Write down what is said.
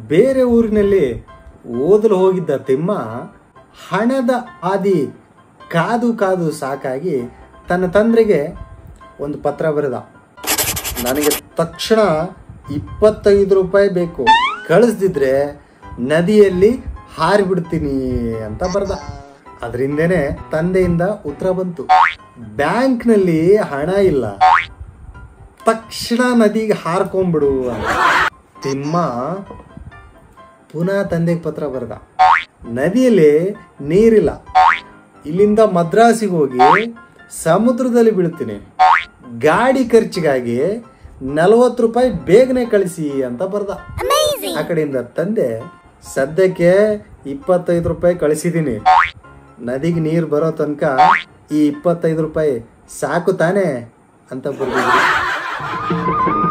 ಬೇರೆ ಊರಿನಲ್ಲಿ ಓದಲು ಹೋಗಿದ್ದ ತಿಮ್ಮ ಹಣದ ಹಾದಿ ಕಾದು ಕಾದು ಸಾಕಾಗಿ ತನ್ನ ತಂದೆಗೆ ಒಂದು ಪತ್ರ ಬರೆದ ನನಗೆ ತಕ್ಷಣ ಇಪ್ಪತ್ತೈದು ರೂಪಾಯಿ ಬೇಕು ಕಳಿಸ್ದಿದ್ರೆ ನದಿಯಲ್ಲಿ ಹಾರಿಬಿಡ್ತೀನಿ ಅಂತ ಬರೆದ ಅದರಿಂದನೇ ತಂದೆಯಿಂದ ಉತ್ತರ ಬಂತು ಬ್ಯಾಂಕ್ನಲ್ಲಿ ಹಣ ಇಲ್ಲ ತಕ್ಷಣ ನದಿಗೆ ಹಾರ್ಕೊಂಬಿಡು ಅಂತ ತಿಮ್ಮ ಪುನಃ ತಂದೆಗೆ ಪತ್ರ ಬರೆದ ನದಿಯಲ್ಲಿ ನೀರಿಲ್ಲ ಇಲ್ಲಿಂದ ಮದ್ರಾಸಿಗೆ ಹೋಗಿ ಸಮುದ್ರದಲ್ಲಿ ಬೀಳ್ತೀನಿ ಗಾಡಿ ಖರ್ಚಿಗಾಗಿ ನಲವತ್ತು ರೂಪಾಯಿ ಬೇಗನೆ ಕಳಿಸಿ ಅಂತ ಬರ್ದ ಆ ಕಡೆಯಿಂದ ತಂದೆ ಸದ್ಯಕ್ಕೆ ಇಪ್ಪತ್ತೈದು ರೂಪಾಯಿ ಕಳಿಸಿದ್ದೀನಿ ನದಿಗೆ ನೀರು ಬರೋ ತನಕ ಈ ಇಪ್ಪತ್ತೈದು ರೂಪಾಯಿ ಸಾಕು ತಾನೇ ಅಂತ ಬರ್ದಿದ್ರು